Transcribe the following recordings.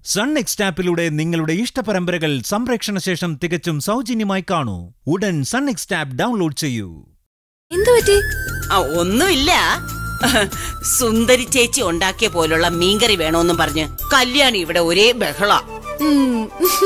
Sun next ആപ്പിലൂടെ നിങ്ങളുടെ ഇഷ്ടപരമ്പരകൾ സംപ്രേക്ഷണ ശേഷം തികച്ചും സൗജന്യമായി കാണൂ ഉടൻ സൺ നെക്സ്റ്റ് ആപ്പ് ഡൗൺലോഡ് ചെയ്യൂ എന്തു പറ്റി ആ ഒന്നുമില്ല സുന്ദരി ചേച്ചി ഉണ്ടാക്കിയ പോലുള്ള മീൻകറി വേണോന്നും പറഞ്ഞ് കല്യാണി ഇവിടെ ഒരേ ബഹള ഉം.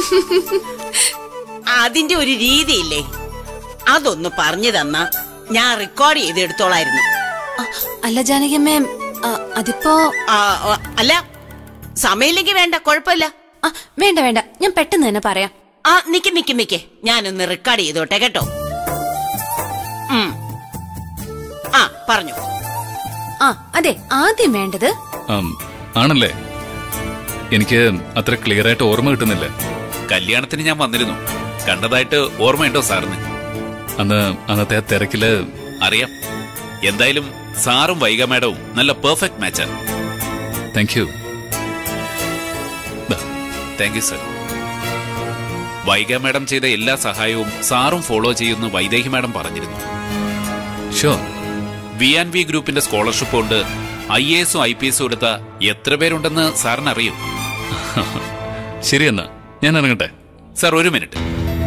അതിന്റെ ഒരു രീതിയില്ലേ അതൊന്ന് പറഞ്ഞു തന്ന ഞാൻ റെക്കോർഡ് ചെയ്തെടുത്തോളായിരുന്നു അ, അല്ല ജാനകിയമ്മേ അ, അതിപ്പോ ആ, ആ, അല്ല സമയമില്ലെങ്കിൽ വേണ്ട കുഴപ്പമില്ല ആ, വേണ്ട വേണ്ട ഞാൻ പെട്ടെന്ന് തന്നെ പറയാം ആ നിക്ക് നിക്ക് നിക്ക് ഞാനൊന്ന് റെക്കോർഡ് ചെയ്തോട്ടെ കേട്ടോ ഉം. ആ പറഞ്ഞു ആ അതെ ആദ്യം വേണ്ടത് ആം, ആണല്ലേ എനിക്ക് അത്ര ക്ലിയർ ആയിട്ട് ഓർമ്മ കിട്ടുന്നില്ല കല്യാണത്തിന് ഞാൻ വന്നിരുന്നു കണ്ടതായിട്ട് ഓർമ്മയുണ്ടോ സാറിന് അന്ന് അന്നത്തെ ആ തിരക്കില് അറിയാം എന്തായാലും സാറും വൈഗ മാഡവും നല്ല പെർഫെക്റ്റ് മാച്ചാണ് thank you thank you sir Vaiga madam ചെയ്ത എല്ലാ സഹായവും സാറും ഫോളോ ചെയ്യുന്ന വൈദേഹി മാഡം പറഞ്ഞിരുന്നു ഷോ വി ആൻഡ് വി ഗ്രൂപ്പിന്റെ സ്കോളർഷിപ്പ് കൊണ്ട് ഐ എ എസും ഐ പി എസും എടുത്ത എത്ര പേരുണ്ടെന്ന് സാറിന് അറിയും ശരി എന്നാ ഞാൻ ഇറങ്ങട്ടെ സാർ ഒരു മിനിറ്റ്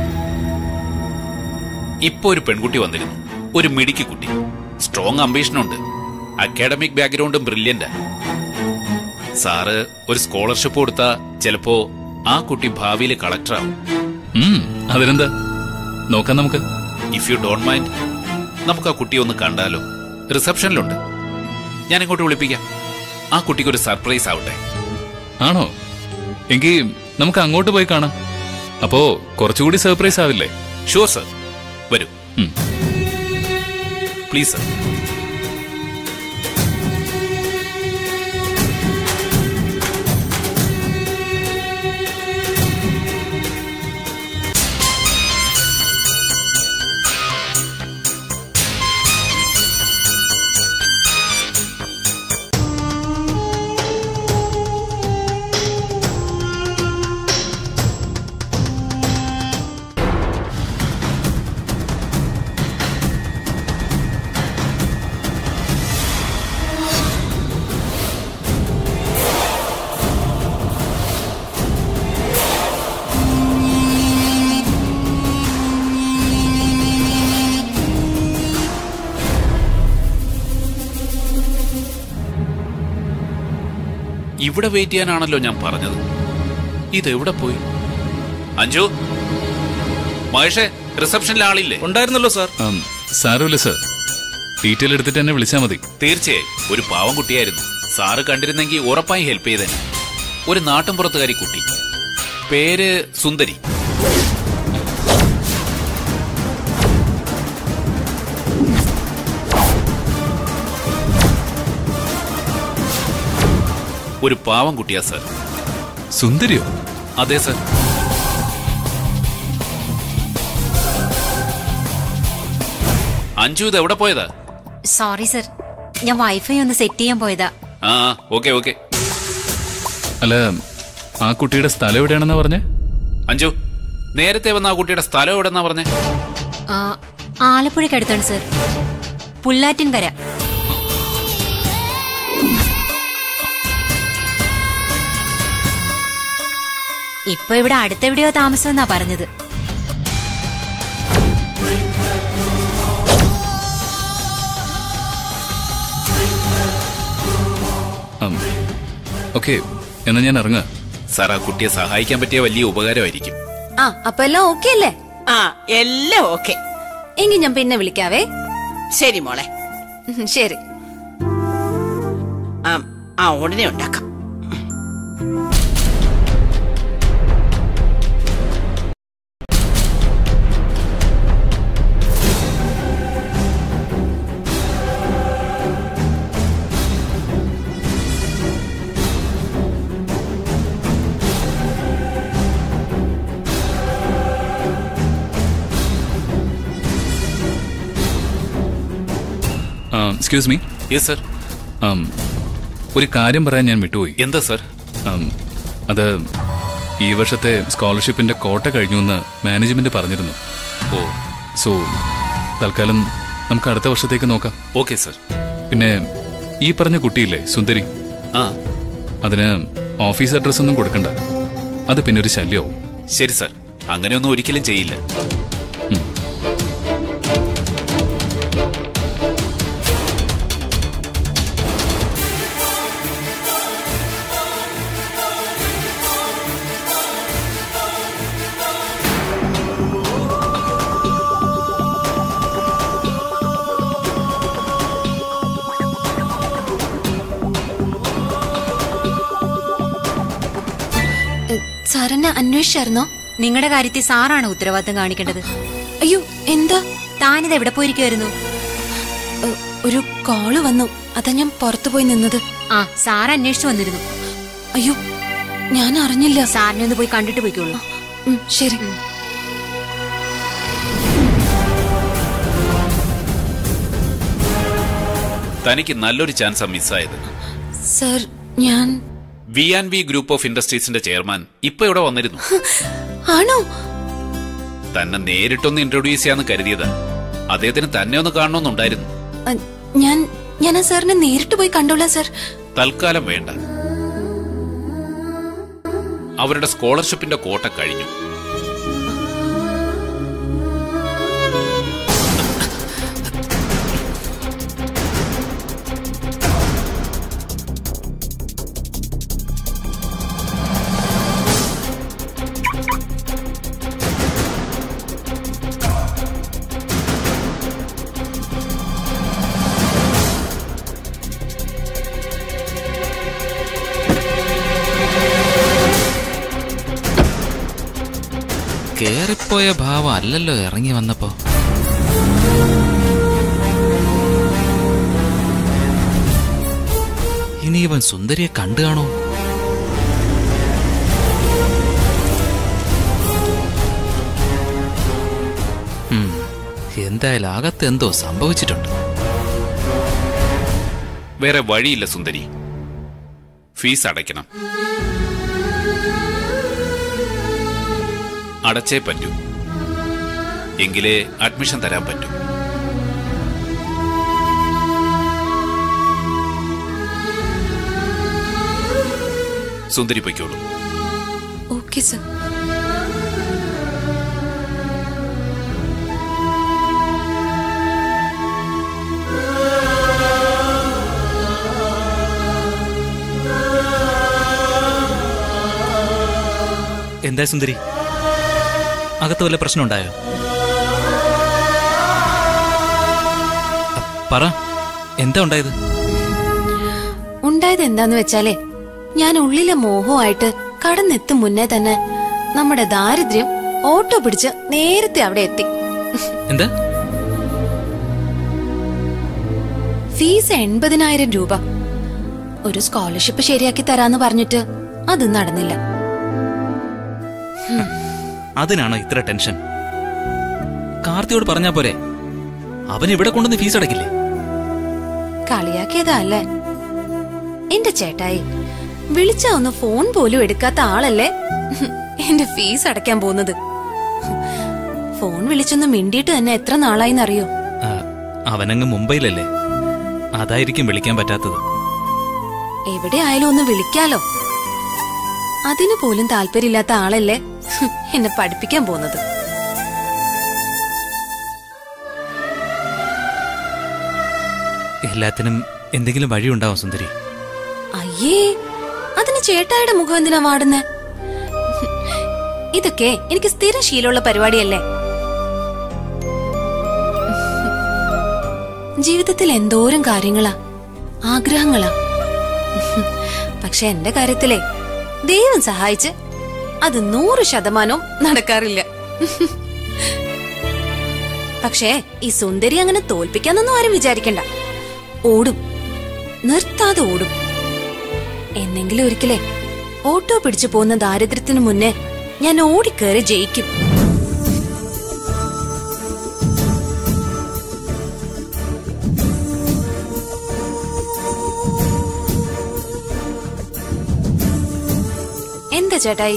ഇപ്പൊ ഒരു പെൺകുട്ടി വന്നിരുന്നു ഒരു മിടുക്കി കുട്ടി സ്ട്രോങ് അംബീഷനുണ്ട് അക്കാഡമിക് ബാക്ക്ഗ്രൗണ്ടും ബ്രില്യന്റ് സാറ് ഒരു സ്കോളർഷിപ്പ് കൊടുത്താ ചിലപ്പോ ആ കുട്ടി ഭാവിയിൽ കളക്ടർ ആവും ഉം, അതിനെന്താ നോക്കാം നമുക്ക് ഇഫ് യു ഡോണ്ട് മൈൻഡ് നമുക്ക് ആ കുട്ടിയെ ഒന്ന് കണ്ടാലോ റിസപ്ഷനിലുണ്ട് ഞാൻ ഇങ്ങോട്ട് വിളിപ്പിക്കാം ആ കുട്ടിക്ക് ഒരു സർപ്രൈസ് ആവട്ടെ ആണോ എങ്കിൽ നമുക്ക് അങ്ങോട്ട് പോയി കാണാം അപ്പോ കുറച്ചുകൂടി സർപ്രൈസ് ആവില്ലേ ഷുവർ സർ വരൂ ഉം. പ്ലീസ് സർ ഇവിടെ വെയിറ്റ് ചെയ്യാനാണല്ലോ ഞാൻ പറഞ്ഞത് ഇതെവിടെ പോയി അഞ്ജു മഹേഷേ റിസപ്ഷനിൽ ആളില്ലേ ഉണ്ടായിരുന്നല്ലോ സാർ ആം, സാരമില്ല സർ ഡീറ്റെയിൽ എടുത്തിട്ട് എന്നെ വിളിച്ചാൽ മതി തീർച്ചയായും ഒരു പാവം കുട്ടിയായിരുന്നു സാറ് കണ്ടിരുന്നെങ്കിൽ ഉറപ്പായി ഹെൽപ്പ് ചെയ്തേനെ ഒരു നാട്ടിൻപുറത്തുകാരി കുട്ടി പേര് സുന്ദരി ഒരു പാവം കുട്ടിയാ സർ സുന്ദരിയോ അതെ സർ അഞ്ജു ഇത് എവിടെ പോയതാ സോറി സർ ഞാൻ വൈഫൈ ഒന്ന് സെറ്റ് ചെയ്യാൻ പോയതാ ആ ഓക്കെ ഓക്കെ അല്ല ആ കുട്ടിയുടെ സ്ഥലം എവിടെയാണെന്നാ പറഞ്ഞേ അഞ്ജു നേരത്തെ വന്ന ആ കുട്ടിയുടെ സ്ഥലം എവിടെന്നാ പറഞ്ഞേ ആ, ആലപ്പുഴയ്ക്കടുത്താണ് സർ പുല്ലാറ്റിൻകര ഇപ്പൊ ഇവിടെ അടുത്തെവിടെയോ താമസമെന്നാ പറഞ്ഞത് ഓക്കെ എന്നാ ഞാൻ ഇറങ്ങാം സാർ ആ കുട്ടിയെ സഹായിക്കാൻ പറ്റിയ വലിയ ഉപകാരമായിരിക്കും ആ അപ്പൊ എല്ലാം ഓക്കെ അല്ലേ ആ എല്ലാം ഓക്കെ എങ്കിൽ ഞാൻ പിന്നെ വിളിക്കാവേ ശരി മോളെ ഉം, ശരി ആ ആ ഉടനെ ഉണ്ടാക്കാം എക്സ്ക്യൂസ് മീ യെസ് സർ ഒരു കാര്യം പറയാൻ ഞാൻ വിട്ടുപോയി എന്താ സർ ആം, അത് ഈ വർഷത്തെ സ്കോളർഷിപ്പിന്റെ കോട്ട കഴിഞ്ഞു എന്ന് മാനേജ്മെന്റ് പറഞ്ഞിരുന്നു ഓ സോ തൽക്കാലം നമുക്ക് അടുത്ത വർഷത്തേക്ക് നോക്കാം ഓക്കെ സർ പിന്നെ ഈ പറഞ്ഞ കുട്ടിയില്ലേ സുന്ദരി ആ അതിന് ഓഫീസ് അഡ്രസ് ഒന്നും കൊടുക്കണ്ട അത് പിന്നെ ഒരു ശല്യവും ശരി സർ അങ്ങനെയൊന്നും ഒരിക്കലും ചെയ്യില്ല സാറെന്നെ അന്വേഷിച്ചായിരുന്നോ നിങ്ങളുടെ കാര്യത്തിൽ സാറാണ് ഉത്തരവാദിത്തം കാണിക്കേണ്ടത് അയ്യോ എന്താ താനിത് എവിടെ പോയിരിക്കുമായിരുന്നു ഏ, ഒരു കോള് വന്നു അതാ ഞാൻ പുറത്തു പോയി നിന്നത് ആ സാർ അന്വേഷിച്ചു വന്നിരുന്നു അയ്യോ ഞാൻ അറിഞ്ഞില്ല സാറിനെ ഒന്ന് പോയി കണ്ടിട്ട് പോയിക്കോളൂ ഉം, ശരി തനിക്ക് നല്ലൊരു ചാൻസാ മിസ്സായത് സർ ഞാൻ V and V group of ഇൻഡസ്ട്രീസിന്റെ ചെയർമാൻ ഇപ്പൊ ഇവിടെ വന്നിരുന്നു ആണോ തന്നെ നേരിട്ടൊന്ന് ഇൻട്രൊഡ്യൂസ് ചെയ്യാന്ന് കരുതിയതാ അദ്ദേഹത്തിന് തന്നെ ഒന്ന് കാണണമെന്നുണ്ടായിരുന്നു അ, ഞാൻ ഞാൻ ആ സാറിനെ നേരിട്ട് പോയി കണ്ടോളാം സർ തൽക്കാലം വേണ്ട അവരുടെ സ്കോളർഷിപ്പിന്റെ കോട്ട കഴിഞ്ഞു കേറിപ്പോയ ഭാവം അല്ലല്ലോ ഇറങ്ങി വന്നപ്പോ ഇനി ഇവൻ സുന്ദരിയെ കണ്ടു കാണോ ഉം, എന്തായാലും അകത്ത് എന്തോ സംഭവിച്ചിട്ടുണ്ട് വേറെ വഴിയില്ല സുന്ദരി ഫീസ് അടയ്ക്കണം അടച്ചേ പറ്റൂ എങ്കിലേ അഡ്മിഷൻ തരാൻ പറ്റൂ സുന്ദരി പൊയ്ക്കോളൂ ഓക്കെ സർ എന്താ സുന്ദരി അകത്ത് വല്ല പ്രശ്നം ഉണ്ടായോ പറ എന്താ ഉണ്ടായത് ഉണ്ടായത് എന്താന്ന് വെച്ചാലേ ഞാൻ ഉള്ളിലെ മോഹമായിട്ട് കടന്നെത്തും മുന്നേ തന്നെ നമ്മുടെ ദാരിദ്ര്യം ഓട്ടോ പിടിച്ച് നേരത്തെ അവിടെ എത്തി എന്താ ഫീസ് എൺപതിനായിരം രൂപ ഒരു സ്കോളർഷിപ്പ് ശരിയാക്കി തരാന്ന് പറഞ്ഞിട്ട് അത് നടന്നില്ല അതിനാണോ ഇത്ര ടെൻഷൻ കാർത്തിയോട് പറഞ്ഞാ പോരെ അവൻ ഇവിടെ കൊണ്ടുവന്ന് ഫീസ് അടക്കില്ലേ കളിയാക്കിയതാ അല്ലേ എന്റെ ചേട്ടായി വിളിച്ച ഒന്ന് ഫോൺ പോലും എടുക്കാത്ത ആളല്ലേ എന്റെ ഫീസ് അടയ്ക്കാൻ പോകുന്നത് ഫോൺ വിളിച്ചൊന്ന് മിണ്ടിയിട്ട് തന്നെ എത്ര നാളായിന്നറിയോ ആ, അവനങ്ങ് മുംബൈയിലല്ലേ അതായിരിക്കും വിളിക്കാൻ പറ്റാത്തത് എവിടെ ആയാലും ഒന്ന് വിളിക്കാലോ അതിനു പോലും താല്പര്യമില്ലാത്ത ആളല്ലേ എന്നെ പഠിപ്പിക്കാൻ പോകുന്നത് എല്ലാത്തിനും എന്തെങ്കിലും വഴിയുണ്ടാവും സുന്ദരി അയ്യേ അതിന് ചേട്ടായുടെ മുഖം എന്തിനാ വാടുന്നേ ഇതൊക്കെ എനിക്ക് സ്ഥിരം ശീലമുള്ള പരിപാടിയല്ലേ ജീവിതത്തിൽ എന്തോരം കാര്യങ്ങളാ ആഗ്രഹങ്ങളാ പക്ഷെ എന്റെ കാര്യത്തിലെ ദൈവം സഹായിച്ച് അത് നൂറ് ശതമാനവും നടക്കാറില്ല പക്ഷേ ഈ സുന്ദരി അങ്ങനെ തോൽപ്പിക്കാന്നൊന്നും ആരും വിചാരിക്കണ്ട ഓടും നിർത്താതെ ഓടും എന്നെങ്കിലും ഒരിക്കലേ ഓട്ടോ പിടിച്ചു പോകുന്ന ദാരിദ്ര്യത്തിനു മുന്നേ ഞാൻ ഓടിക്കേറി ജയിക്കും എന്താ ചേട്ടായി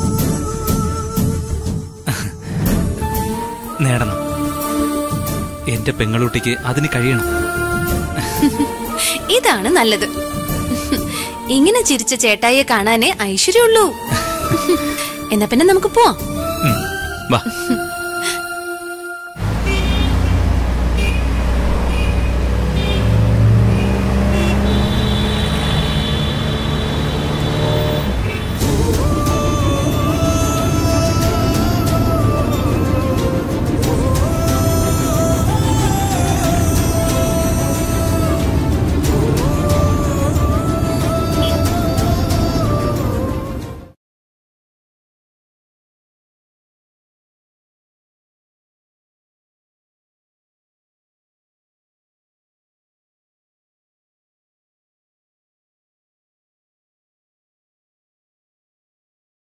നേടണം എന്റെ പെങ്ങളൂട്ടിക്ക് അതിന് കഴിയണം ഇതാണ് നല്ലത് ഇങ്ങനെ ചിരിച്ച ചേട്ടായിയെ കാണാനേ ഐശ്വര്യമുള്ളൂ എന്നാ പിന്നെ നമുക്ക് പോവാം ഉം, വാ